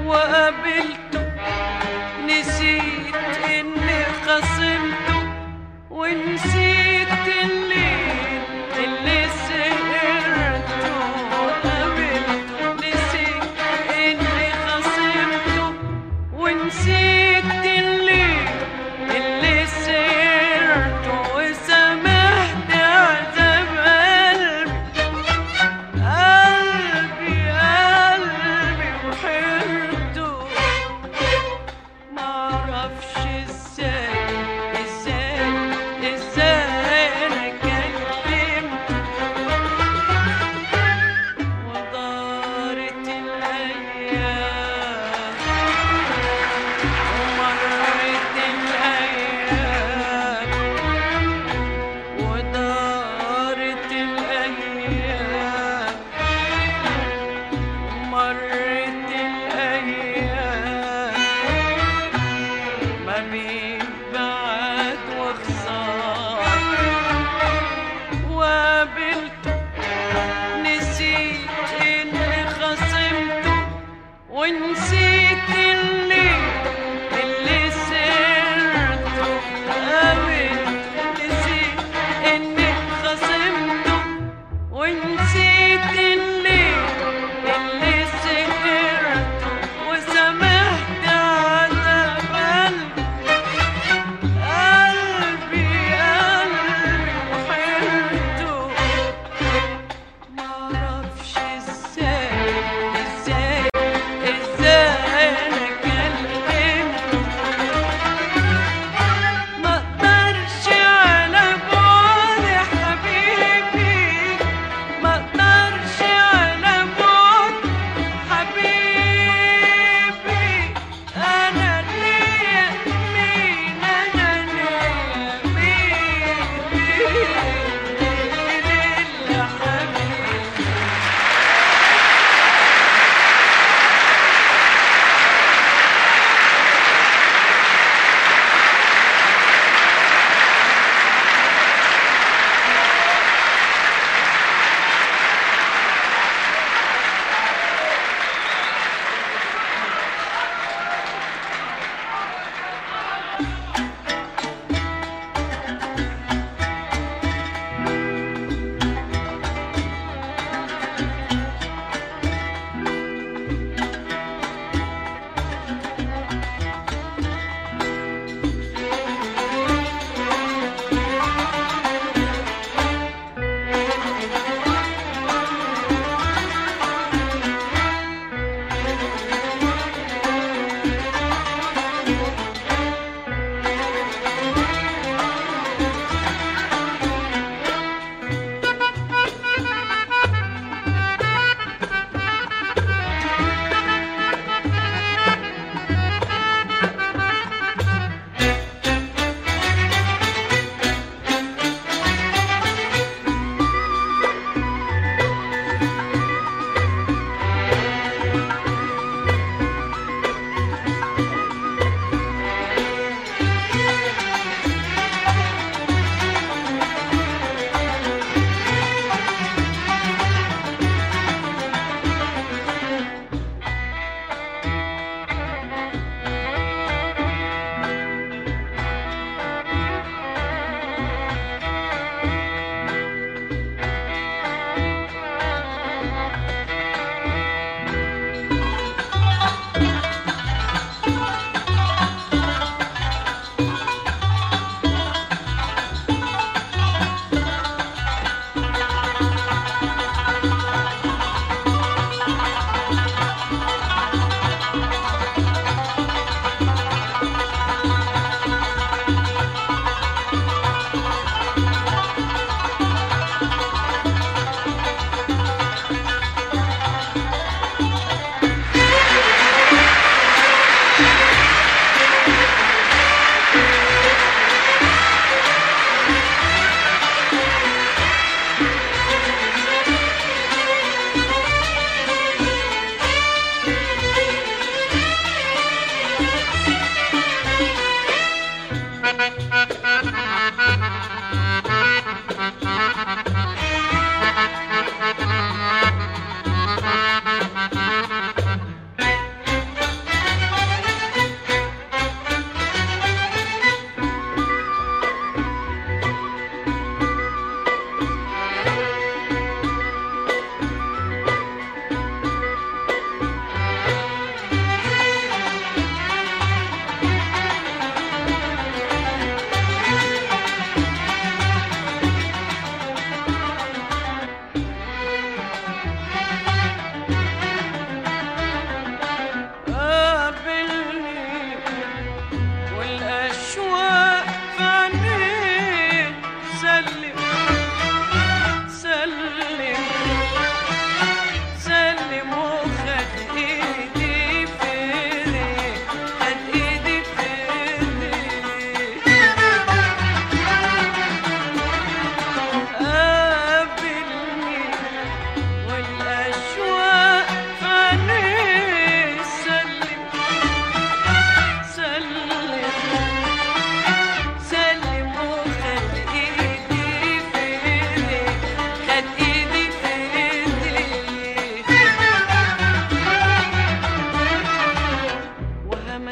وقابلته نسيت اني خصمته ونسيت الليل اللي سهرته وقابلته نسيت اني خصمته ونسيت الليل اللي سهرته وسمحت عذاب قلبي قلبي قلبي وحيرته معرفش ازاي ازاي ازاي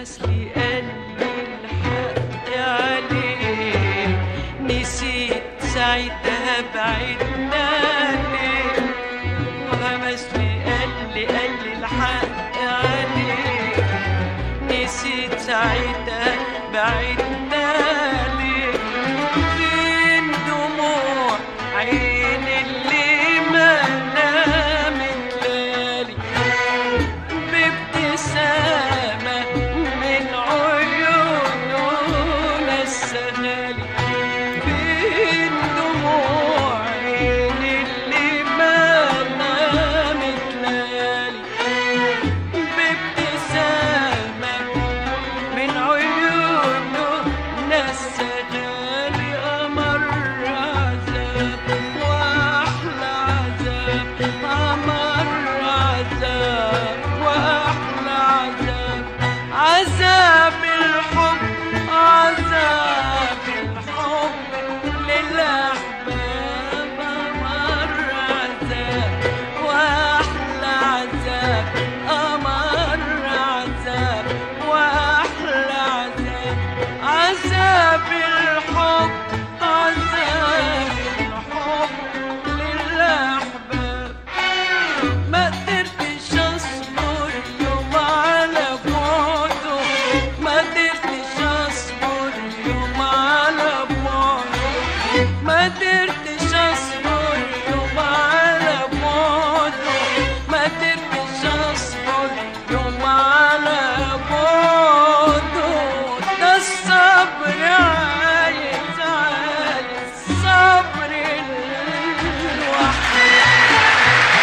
وهمس لي قلبي الحق عليه نسيت ساعتها بعدنا ليه وهمس لي قلبي قلبي الحق عليه نسيت ساعتها بعدنا ليه فين دموع عين اللي ما نامت ليالي بابتسامة من عيوننا السهالي فين دموع عين اللي ما نامت ليالي بابتسامة من عيوننا السهالي أمر عذاب وأحلى عذاب أمر عذاب وأحلى عذاب عذاب الحب عذاب الحب للأحباب أمر عذاب وأحلى عذاب أمر عذاب وأحلى عذاب عذاب الحب عذاب الحب للأحباب ما قدرتش اصبر يوم على بعده ما قدرتش اصبر يوم على بعده ما قدرتش اصبر يوم على بعده ما قدرتش اصبر يوم على بعده ده الصبر عايز عايز صبر الوحيد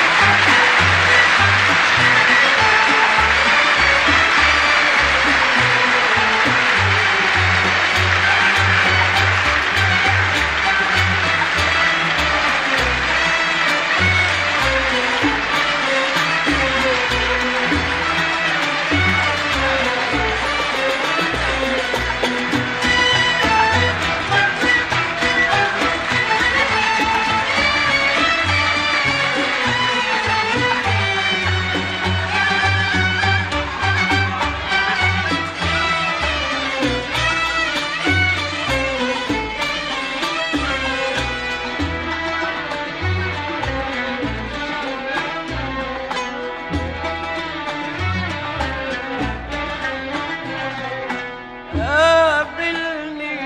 قابلني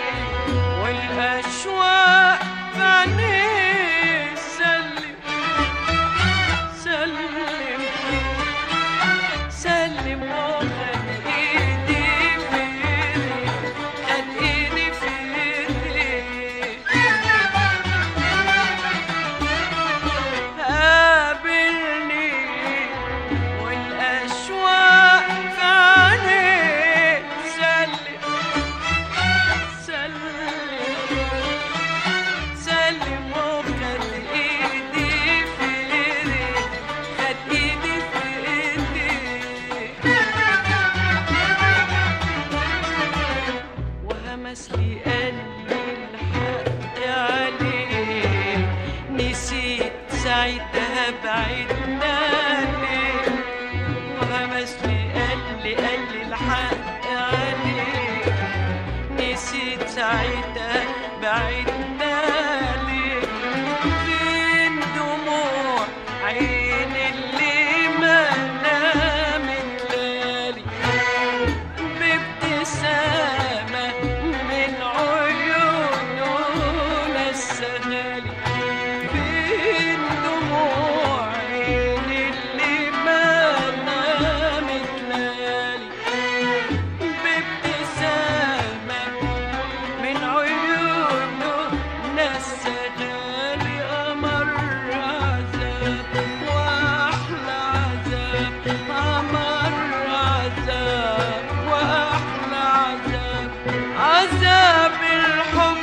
والأشواق في عينيه سلم سلم سلم وخد ايدي في ايدي خد ايدي في ايدي قابلني والأشواق في عينيه سلم سلم سلم وخد ايدي في ايدي خد ايدي في ايدي وهمس لي قلبي الحق عليه نسيت ساعتها بعدنا ليه وهمس لي قلبي قلبي الحق عليه نسيت ساعتها بعدنا ليه فين دموع عين اللي ما نامت ليالي بابتسامة من عيوننا السهالي فين دموع عين اللي ما نامت ليالي بابتسامة من عيوننا السهالي أمر عذاب وأحلى عذاب أمر عذاب وأحلى عذاب عذاب الحب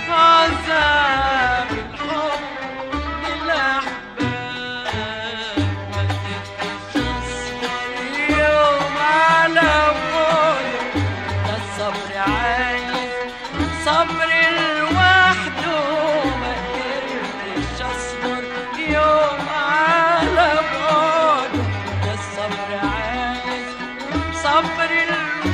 عذاب الحب للأحباب ما تدريش أصبر يوم على موت ده الصبر عايز صبر لوحده ما قدرتش اصبر يوم على بعده ده الصبر عايز صبر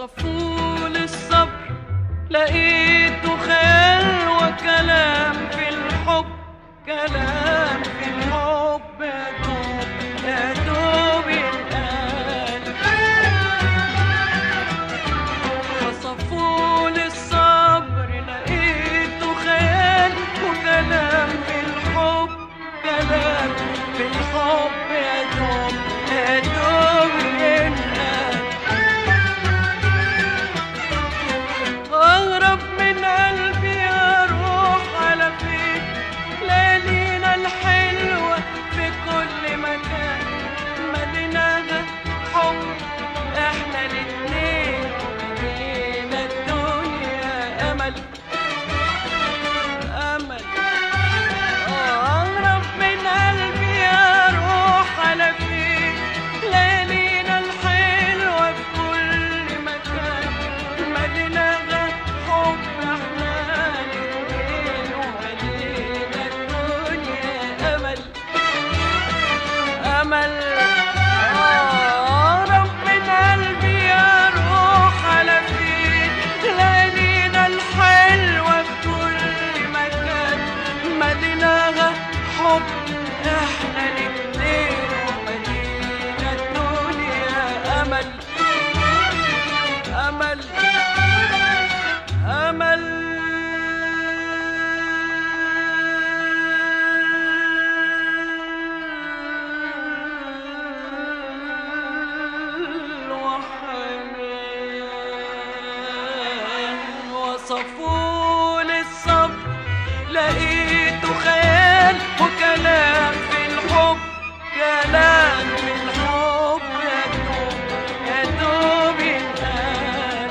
وصفوا للصبر لقيته خيال وكلام في الحب كلام في الحب يا دوب يا دوب ينقال وصفوا للصبر لقيته خيال وكلام في الحب كلام في الحب يا دوب يا دوب ينقال أغرب من قلبي أروح على فين ليالينا الحلوة في كل مكان مدينة حب احنا الاتنين لينا الدنيا أمل أمل أغرب من قلبي أروح على فين ليالينا الحلوة في كل مكان مدينة حب احنا الاتنين ومدينة الدنيا أمل أمل أقرب من قلبي أروح على فين ليالينا الحلوة في كل مكان مدينة حب إحنا الاتنين ومدينة الدنيا أمل أمل أمل وحنان وصفوا للصبر لقيته خيال وكلام في الحب كلام في الحب يا دوب يا دوب ينقال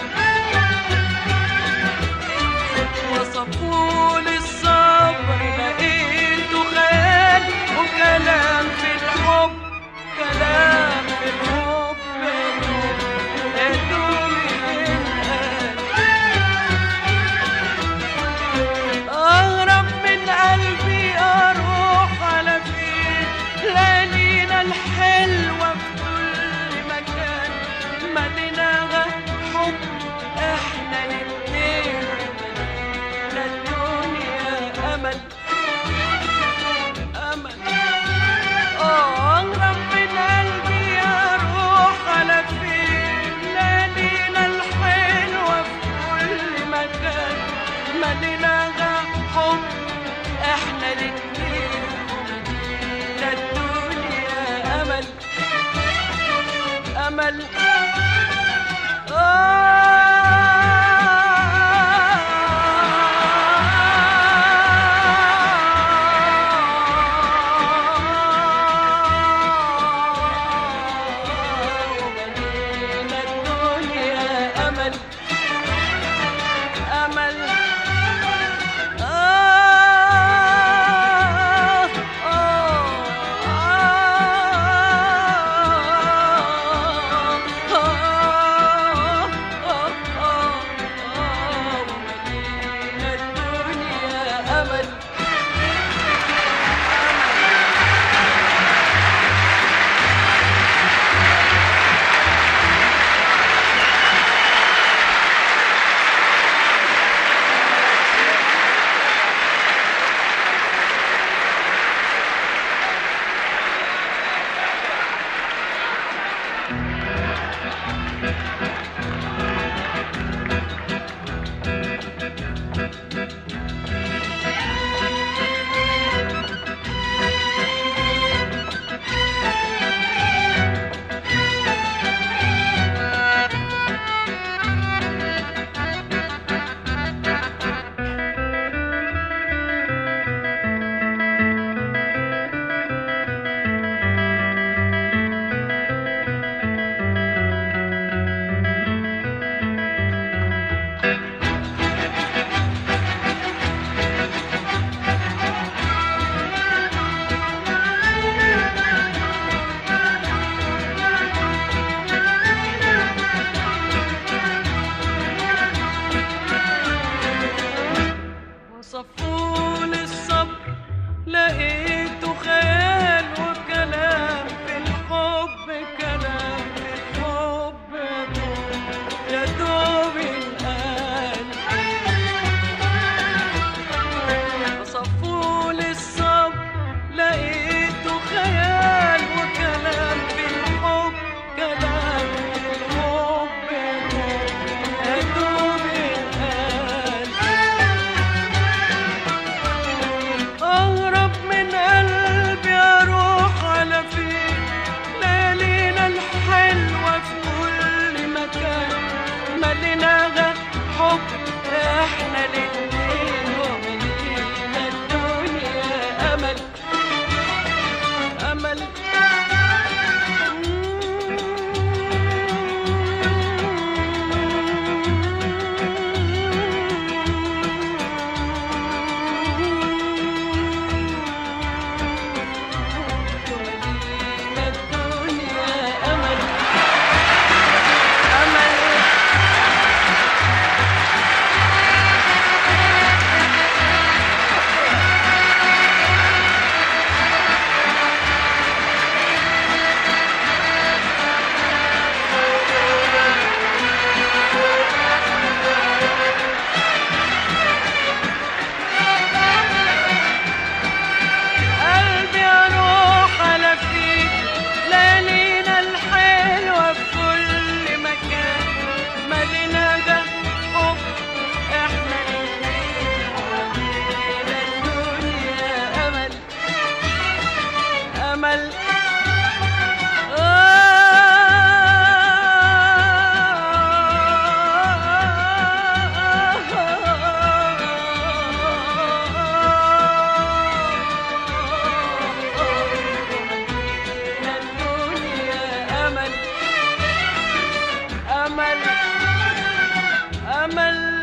وصفوا للصبر لقيته خيال وكلام في الحب كلام في الحب يا دوب يا دوب ينقال أغرب من قلبي أروح على فين ليالينا الحلوة في كل مكان مدينة حب إحنا الاتنين مدينة الدنيا أمل أمل أغرب من قلبي أروح على فين ليالينا الحلوة في كل مكان مدينة حب احنا الاتنين مدينة الدنيا أمل أمل ومدينة الدنيا أمل أمل آه آه أمل أمل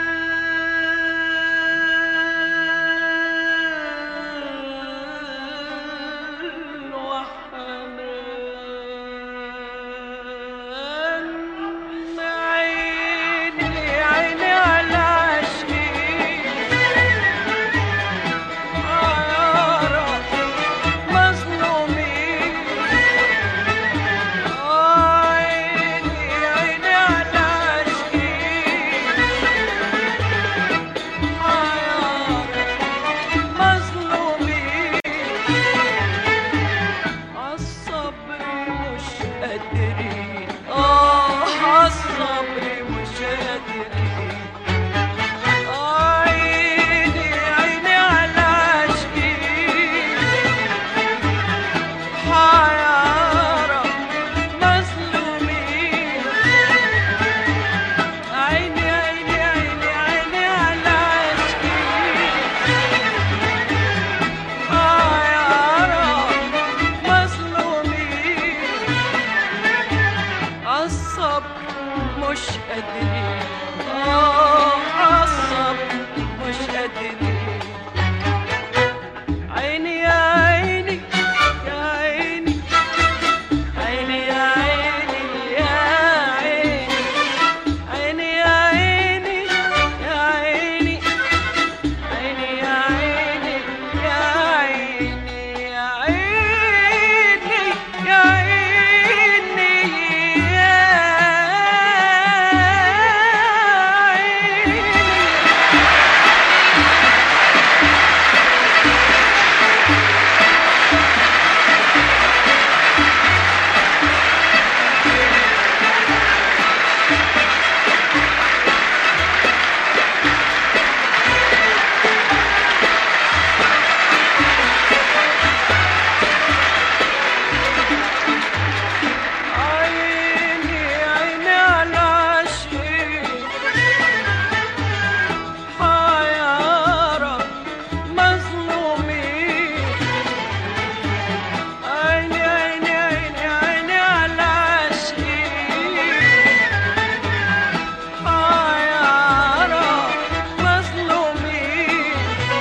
وحنان عيني عيني على عشقي عيارى مظلومين عيني عيني على عشقي عيارى مظلومين عالصبر مش قادرين اه عالصبر مش قادرين عيني عيني على عشقي حيارى مظلومين عيني عيني عيني عيني على عشقي حيارى مظلومين عالصبر مش قادرين اه عالصبر مش قادرين عيني يا عيني يا عيني عيني يا عيني يا عيني عيني يا عيني يا عيني عيني يا عيني يا عيني يا عيني يا عيني يا عيني عيني عيني على عشقي حيارى مظلومين عيني عيني عيني عيني على عشقي حيارى مظلومين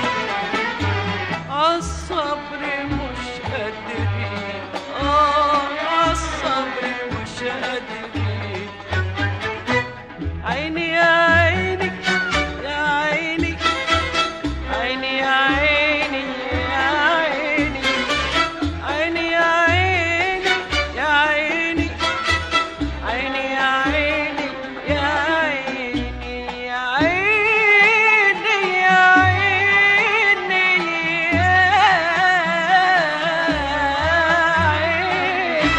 عالصبر مش قادرين اه عالصبر مش قادرين عيني يا عيني يا عيني عيني يا عيني يا عيني عيني يا عيني يا عيني عيني يا عيني يا عيني يا عيني يا عيني يا عيني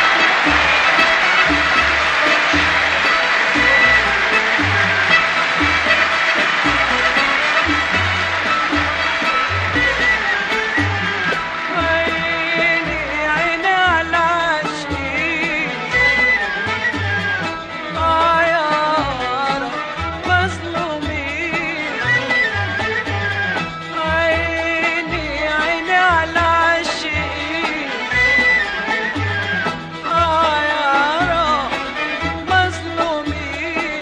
عيني عيني على عشقي عيارى مظلومين عيني عيني على عشقي عيارى مظلومين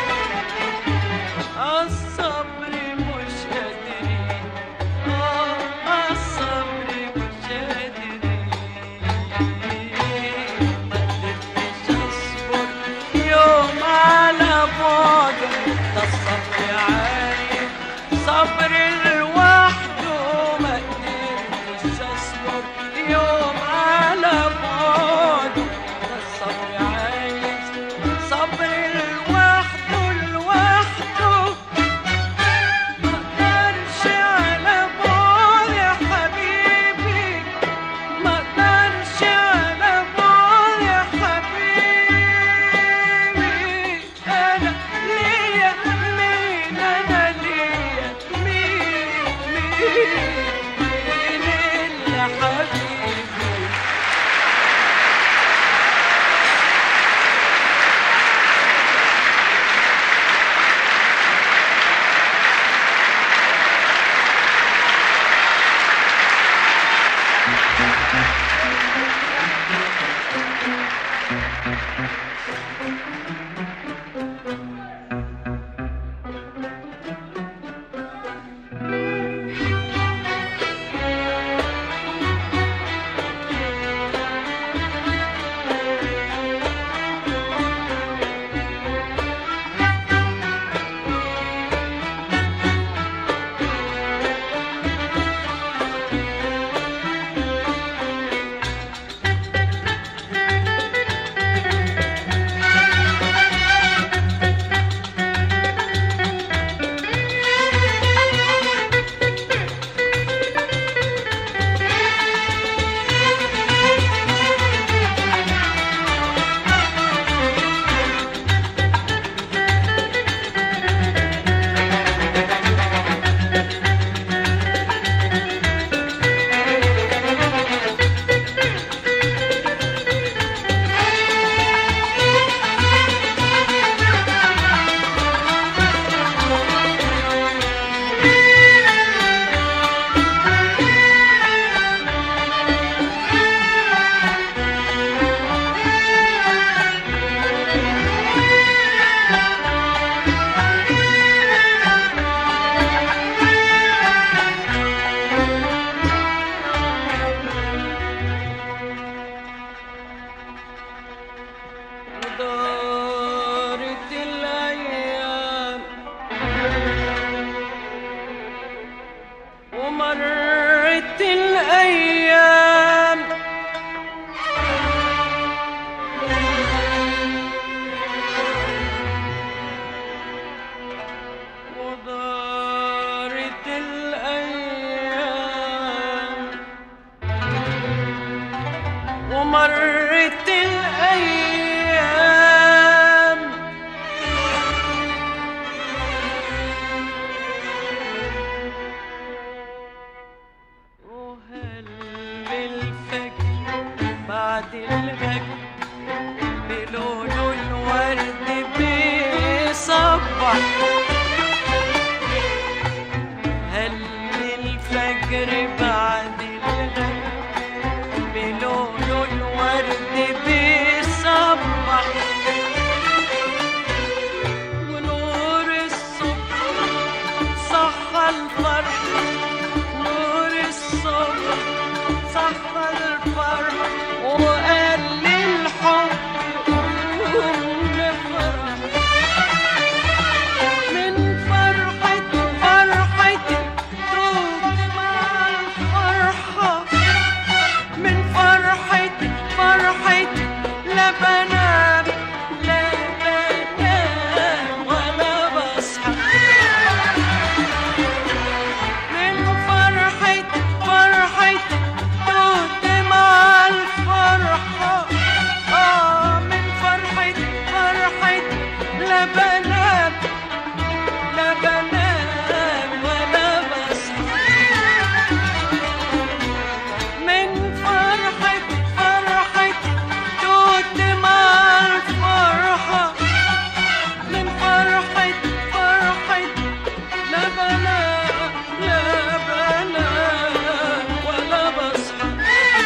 عالصبر مش قادرين اه الصبر مش قادرين ما قدرتش اصبر يوم على بعده ده الصبر عايم صبر لوحده ما قدرتش اصبر يوم على بعده ده الصبر عايز صبر لوحده لوحده مقدرش على بعد يا حبيبي مقدرش على بعد يا حبيبي انا ليا مين انا ليا مين مين مين اللي حبيبي Thank ودارت الأيام ومرت الأيام ودارت الأيام ومرت الأيام وهل بالفجر بعد الهجر بلون الورد بيصبح هل الفجر بعد الهجر بلون الورد بيصبح ونور الصبح صح الفرح نور الصبح صح الفرح وقال للحب قوم نفرح من فرحة فرحتي دوب مع الفرحة من فرحتي فرحتي لا بنام لا بنام ولا بصحى من فرحتي فرحتي دوت مع الفرحة آه من فرحتي فرحتي لا بنام لا بنام ولا بصحى من فرحتي فرحتي دوت مع الفرحة من فرحتي فرحتي لا بنام لا بنام ولا بصحى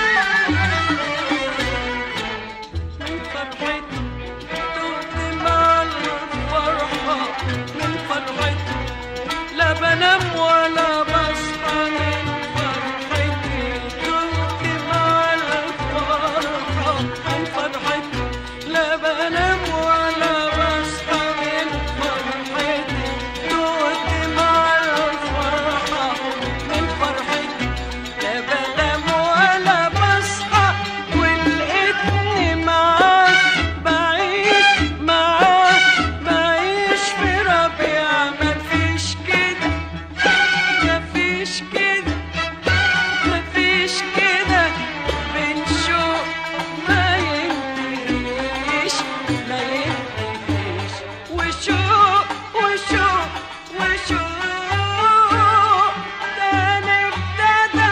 من فرحتي دوت مع الفرحة من فرحتي لا بنام ولا بصحى من فرحتي دوت مع الفرحة من فرحتي لا بنام ولا بصحى من فرحتي دوت مع الفرحة من فرحتي لا بنام ولا بصحى ولقيتني معاك بعيش معاك بعيش في ربيع مفيش كده مفيش كده مفيش كده بنشوق ما ينتهيش ما ينتهيش وشوق وشوق وشوق تاني ابتدى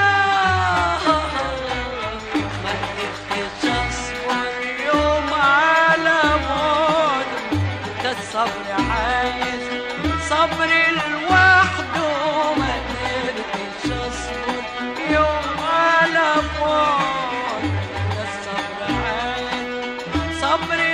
ما قدرتش اصبر يوم على موت ده الصبر عايز صبر لوحده ما قدرتش اصبر يوم على موت ده الصبر عايز صبر